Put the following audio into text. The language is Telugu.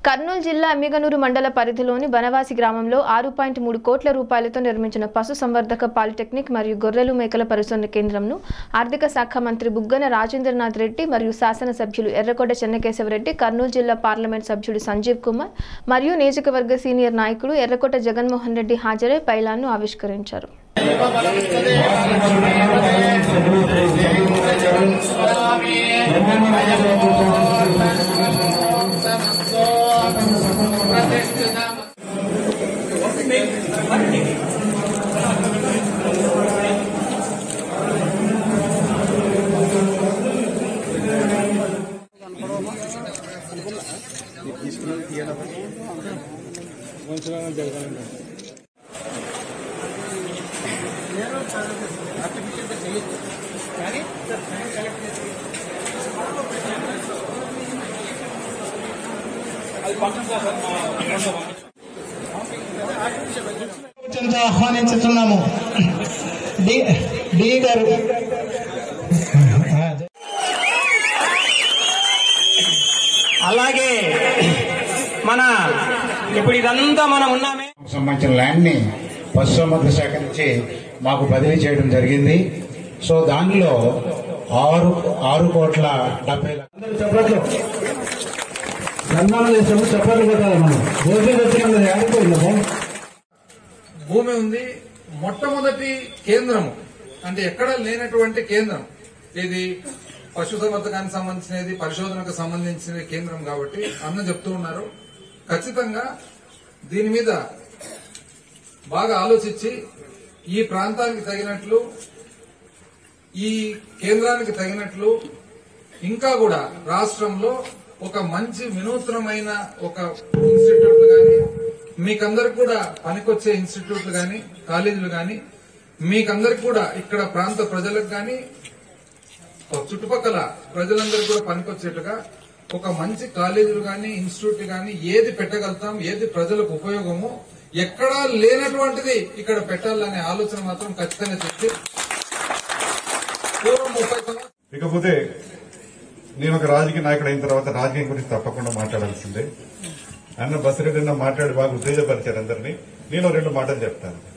కర్నూలు జిల్లా ఎమ్మిగనూరు మండల పరిధిలోని బనవాసి గ్రామంలో ఆరు పాయింట్ మూడు కోట్ల రూపాయలతో నిర్మించిన పశు సంవర్ధక పాలిటెక్నిక్ మరియు గొర్రెలు మేకల పరిశోధన కేంద్రంను ఆర్థిక శాఖ మంత్రి బుగ్గన రాజేంద్రనాథ్ రెడ్డి మరియు శాసనసభ్యులు ఎర్రకోట చెన్నకేశవరెడ్డి కర్నూలు జిల్లా పార్లమెంట్ సభ్యుడు సంజీవ్ కుమార్ మరియు నియోజకవర్గ సీనియర్ నాయకుడు ఎర్రకోట జగన్మోహన్ రెడ్డి హాజరై పైలాన్ను ఆవిష్కరించారు అత్యంత ఆహ్వానించుతున్నాము డి డి గారు అలాగే మన ఇప్పుడు ఇదంతా మనం ఉన్నామే సంబంధించిన ల్యాండ్ ని పశుసంవర్ధక శాఖ నుంచి మాకు బదిలీ చేయడం జరిగింది సో దానిలో ఆరు ఆరు కోట్ల డెబ్బై లక్షల చెప్పట్లు సన్మానం చేసాము చెప్పట్లు పెట్టాలి మనం భోజనం వచ్చిన ఆడిపోయిందా భూమి ఉంది మొట్టమొదటి కేంద్రము అంటే ఎక్కడ లేనటువంటి కేంద్రం ఇది పశుసంవర్ధకానికి సంబంధించినది పరిశోధనకు సంబంధించిన కేంద్రం కాబట్టి అన్న చెప్తూ ఉన్నారు ఖచ్చితంగా దీని మీద బాగా ఆలోచించి ఈ ప్రాంతానికి తగినట్లు ఈ కేంద్రానికి తగినట్లు ఇంకా కూడా రాష్ట్రంలో ఒక మంచి వినూత్నమైన ఒక ఇన్స్టిట్యూట్ గాని మీకందరికి కూడా పనికొచ్చే ఇన్స్టిట్యూట్లు గాని కాలేజీలు గాని మీకందరికి కూడా ఇక్కడ ప్రాంత ప్రజలకు గాని చుట్టుపక్కల ప్రజలందరికీ కూడా పనికొచ్చేట్టుగా ఒక మంచి కాలేజీలు గాని ఇన్స్టిట్యూట్ గాని ఏది పెట్టగలుగుతాం ఏది ప్రజలకు ఉపయోగమో ఎక్కడా లేనటువంటిది ఇక్కడ పెట్టాలనే ఆలోచన మాత్రం ఖచ్చితంగా చెప్తే పూర్వం ముప్పై సంవత్సరాలు ఇకపోతే నేను ఒక రాజకీయ నాయకుడు అయిన తర్వాత రాజకీయం గురించి తప్పకుండా మాట్లాడాల్సిందే అన్న బసిరెడ్డి అన్న మాట్లాడి బాగా ఉత్తేజపరిచారు అందరినీ నేను రెండు మాటలు చెప్తాను